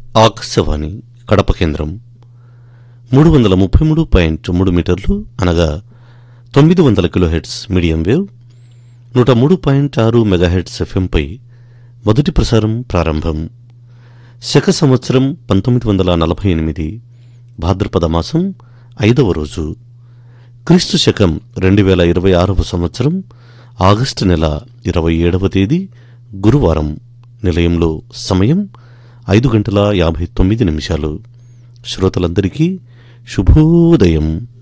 ఆకాశవాణి కడప కేంద్రం మూడు వందల ముప్పై మూడు పాయింట్ మూడు మీటర్లు అనగా తొమ్మిది వందల కిలోహెడ్స్ మీడియం వేవ్ నూట మూడు పాయింట్ ఆరు మెగాహెడ్స్ ఎఫ్ఎంపై మొదటి ప్రసారం ప్రారంభం శక సంవత్సరం పంతొమ్మిది వందల నలభై ఎనిమిది భాద్రపద మాసం ఐదవ రోజు క్రీస్తు శకం రెండు వేల ఇరవై ఆరవ సంవత్సరం ఆగస్టు నెల ఇరవై ఏడవ తేదీ గురువారం నిలయంలో సమయం ఐదు గంటల యాభై తొమ్మిది నిమిషాలు శ్రోతలందరికీ శుభోదయం